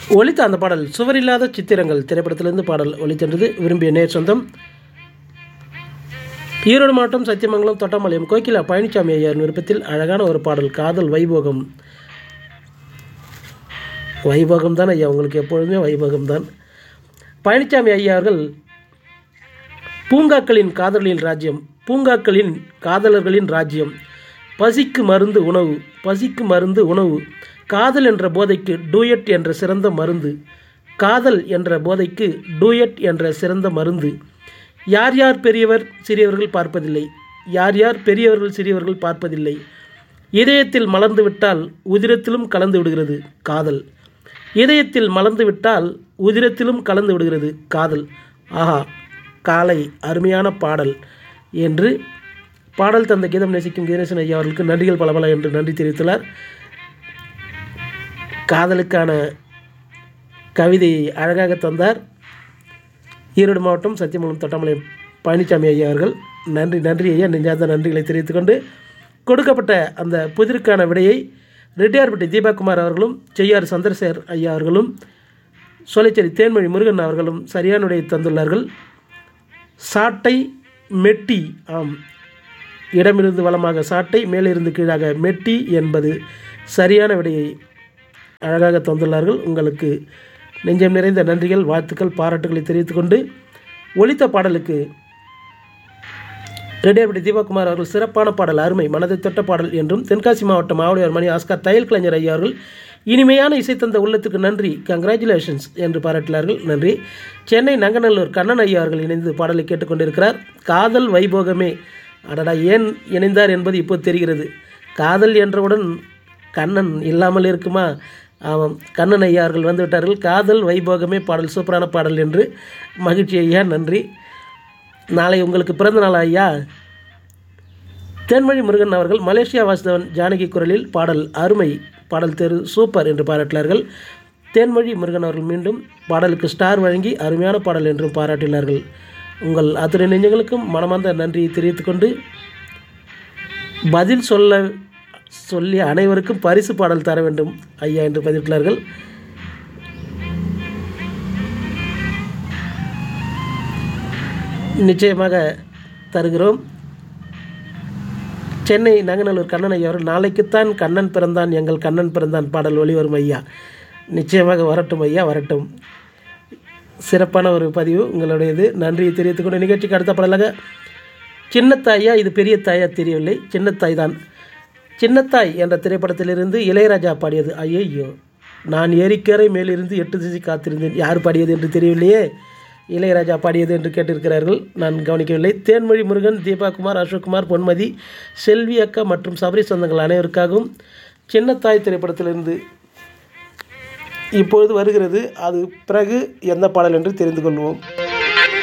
ஒலித்த அந்த பாடல் சுவரில்லாத சித்திரங்கள் திரைப்படத்திலிருந்து பாடல் ஒலித்தென்றது விரும்பிய நேர் சொந்தம் ஈரோடு மாவட்டம் சத்தியமங்கலம் தொட்டமலையம் கோகிலா பழனிசாமி ஐயர் விருப்பத்தில் அழகான ஒரு பாடல் காதல் வைபோகம் வைபோகம் தான் ஐயா உங்களுக்கு எப்பொழுதுமே வைபோகம் தான் பழனிசாமி ஐயா அவர்கள் பூங்காக்களின் காதலின் ராஜ்யம் பூங்காக்களின் காதலர்களின் ராஜ்யம் பசிக்கு மருந்து உணவு பசிக்கு மருந்து உணவு காதல் என்ற போதைக்கு டூயட் என்ற சிறந்த மருந்து காதல் என்ற போதைக்கு டூயட் என்ற சிறந்த மருந்து யார் யார் பெரியவர் சிறியவர்கள் பார்ப்பதில்லை யார் யார் பெரியவர்கள் சிறியவர்கள் பார்ப்பதில்லை இதயத்தில் மலர்ந்து விட்டால் உதிரத்திலும் கலந்து விடுகிறது காதல் இதயத்தில் மலர்ந்து விட்டால் உதிரத்திலும் கலந்து விடுகிறது காதல் ஆஹா காலை அருமையான பாடல் என்று பாடல் தந்த கீதம் நேசிக்கும் கணேசன் ஐயா அவர்களுக்கு நன்றிகள் பல பல என்று நன்றி தெரிவித்துள்ளார் காதலுக்கான கவிதையை அழகாக தந்தார் ஈரோடு மாவட்டம் சத்தியமங்கலம் தொட்டமலை பழனிசாமி ஐயா அவர்கள் நன்றி நன்றி ஐயா நெஞ்சார்ந்த நன்றிகளை தெரிவித்துக்கொண்டு கொடுக்கப்பட்ட அந்த புதிருக்கான விடையை ரெட்டியார்பட்டி தீபாகுமார் அவர்களும் செய்யார் சந்திரசேகர் ஐயா அவர்களும் சோலைச்சேரி தேன்மொழி முருகன் அவர்களும் சரியான விடையை தந்துள்ளார்கள் சாட்டை மெட்டி ஆம் இடமிருந்து வளமாக சாட்டை மேலிருந்து கீழாக மெட்டி என்பது சரியான விடையை அழகாக தந்துள்ளார்கள் உங்களுக்கு நெஞ்சம் நிறைந்த நன்றிகள் வாழ்த்துக்கள் பாராட்டுகளை தெரிவித்துக்கொண்டு ஒலித்த பாடலுக்கு ரெட்டியார்பட்டி தீபகுமார் அவர்கள் சிறப்பான பாடல் அருமை மனதை தொட்ட பாடல் என்றும் தென்காசி மாவட்டம் மாவடியார் மணி ஆஸ்கார் தையல் கலைஞர் ஐயா அவர்கள் இனிமையான இசை தந்த உள்ளத்துக்கு நன்றி கங்க்ராச்சுலேஷன்ஸ் என்று பாராட்டினார்கள் நன்றி சென்னை நங்கநல்லூர் கண்ணன் ஐயா அவர்கள் இணைந்து பாடலை கேட்டுக்கொண்டிருக்கிறார் காதல் வைபோகமே அடடா ஏன் இணைந்தார் என்பது இப்போ தெரிகிறது காதல் என்றவுடன் கண்ணன் இல்லாமல் இருக்குமா ஆமாம் கண்ணன் ஐயா அவர்கள் வந்து விட்டார்கள் காதல் வைபோகமே பாடல் சூப்பரான பாடல் என்று மகிழ்ச்சி ஐயா நன்றி நாளை உங்களுக்கு பிறந்த நாள் ஐயா தேன்மொழி முருகன் அவர்கள் மலேசியா வாசுதவன் ஜானகி குரலில் பாடல் அருமை பாடல் தெரு சூப்பர் என்று பாராட்டினார்கள் தேன்மொழி முருகன் அவர்கள் மீண்டும் பாடலுக்கு ஸ்டார் வழங்கி அருமையான பாடல் என்றும் பாராட்டினார்கள் உங்கள் அத்துணை நெஞ்சங்களுக்கும் மனமார்ந்த நன்றியை தெரிவித்துக்கொண்டு பதில் சொல்ல சொல்லி அனைவருக்கும் பரிசு பாடல் தர வேண்டும் ஐயா என்று பதிவிட்டார்கள் நிச்சயமாக தருகிறோம் சென்னை நங்கநல்லூர் கண்ணன் ஐயா அவர்கள் நாளைக்குத்தான் கண்ணன் பிறந்தான் எங்கள் கண்ணன் பிறந்தான் பாடல் வெளிவரும் ஐயா நிச்சயமாக வரட்டும் ஐயா வரட்டும் சிறப்பான ஒரு பதிவு உங்களுடையது நன்றியை தெரிவித்துக்கொண்டு நிகழ்ச்சிக்கு அடுத்த பாடலாக சின்னத்தாயா இது பெரிய தாயா தெரியவில்லை சின்னத்தாய் தான் சின்னத்தாய் என்ற திரைப்படத்திலிருந்து இளையராஜா பாடியது ஐயோ நான் ஏரிக்கரை மேலிருந்து எட்டு திசை காத்திருந்தேன் யார் பாடியது என்று தெரியவில்லையே இளையராஜா பாடியது என்று கேட்டிருக்கிறார்கள் நான் கவனிக்கவில்லை தேன்மொழி முருகன் தீபாகுமார் அசோக்குமார் பொன்மதி செல்வி அக்கா மற்றும் சபரி சொந்தங்கள் அனைவருக்காகவும் சின்னத்தாய் திரைப்படத்திலிருந்து இப்பொழுது வருகிறது அது பிறகு எந்த பாடல் என்று தெரிந்து கொள்வோம்